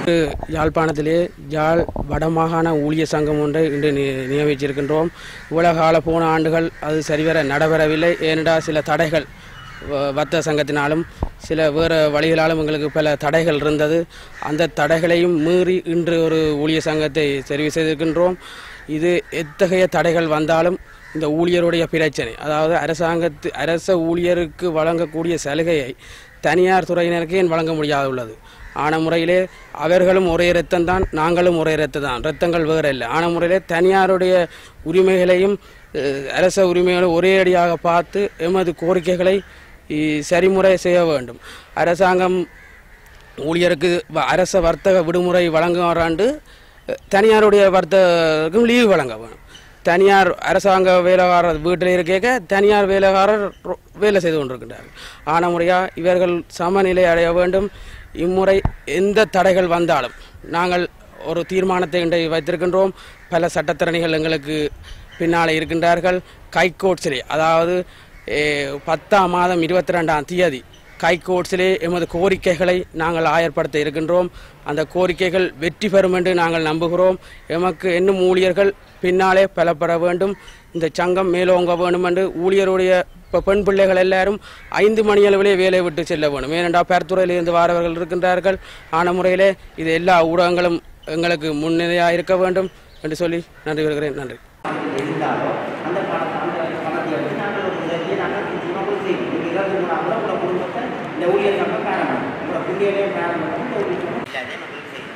யாழ்ப்பாணத்திலே யாழ் வடமாகாண ஊழியர் சங்கம் ஒன்றை இன்று நி- நியமிச்சிருக்கின்றோம் இவ்வளவு கால போன ஆண்டுகள் அது சரிவர நடைபெறவில்லை ஏனென்றால் சில தடைகள் வ- வர்த்தக சங்கத்தினாலும் சில வேறு வழிகளாலும் எங்களுக்கு பல தடைகள் இருந்தது அந்த தடைகளையும் மீறி இன்று ஒரு ஊழியர் சங்கத்தை தெரிவு செய்திருக்கின்றோம் இது எத்தகைய தடைகள் வந்தாலும் இந்த ஊழியருடைய பிரச்சனை அதாவது அரசாங்கத்து அரச ஊழியருக்கு வழங்கக்கூடிய சலுகையை தனியார் துறையினருக்கு ஏன் வழங்க முடியாது உள்ளது ஆன முறையிலே அவர்களும் ஒரே இரத்தம் தான் நாங்களும் ஒரே இரத்தம் தான் இரத்தங்கள் வேறு இல்லை ஆன முறையிலே தனியாருடைய உரிமைகளையும் அஹ், அரச உரிமைகளை ஒரே அடியாக பார்த்து எமது கோரிக்கைகளை இ- சரிமுறை செய்ய வேண்டும் அரசாங்கம் ஊழியருக்கு வ- அரச வர்த்தக விடுமுறை வழங்குறாண்டு அஹ், தனியாருடைய வர்த்தகம் லீவு வழங்க வேணும் தனியார் அரசாங்க வேலைக்காரர் வீட்டில் இருக்க தனியார் வேலைக்காரர் ரொ- வேலை செய்து கொண்டிருக்கின்றார்கள் ஆன முறையாக இவர்கள் சமநிலை அடைய வேண்டும் இம்முறை எந்த தடைகள் வந்தாலும் நாங்கள் ஒரு தீர்மானத்தை இன்றை வைத்திருக்கின்றோம் பல சட்டத்திறனிகள் எங்களுக்கு பின்னாலே இருக்கின்றார்கள் கைகோட்ஸிலே அதாவது eh, பத்தாம் மாதம் இருபத்தி ரெண்டாம் தேதி கைகோட்ஸிலே எமது கோரிக்கைகளை நாங்கள் ஆயர்படுத்த இருக்கின்றோம் அந்த கோரிக்கைகள் வெற்றி பெறும் என்று நாங்கள் நம்புகிறோம் எமக்கு இன்னும் ஊழியர்கள் பின்னாலே பலப்பட வேண்டும் இந்த சங்கம் மேலோங்க வேண்டும் என்று ஊழியருடைய இப்போ பெண் பிள்ளைகள் எல்லாரும் ஐந்து மணி அளவிலே வேலையை விட்டு செல்ல வேண்டும் ஏனென்றால் பெருத்துறையிலிருந்து வாரவர்கள் இருக்கின்றார்கள் ஆன முறையிலே இது எல்லா ஊடகங்களும் எங்களுக்கு முன்னிலையாக இருக்க வேண்டும் என்று சொல்லி நன்றி வருகிறேன் நன்றி இருந்தாலோ அந்த பணத்தை அந்த பணத்தை வச்சு நாங்கள் ஒரு உதவியை நாங்கள் நிச்சயமாக போய் செய்வோம் ஒரு இருபத்தி மூணாம் கூட உங்களை குடும்பத்தை இந்த ஊழியர் சங்கம் காரணம் உங்களை பிள்ளைகளே காரணம் இந்த ஊழியர் சங்கம் இல்லாதே மக்களுக்கு செய்யும்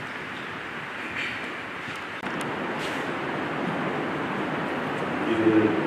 இது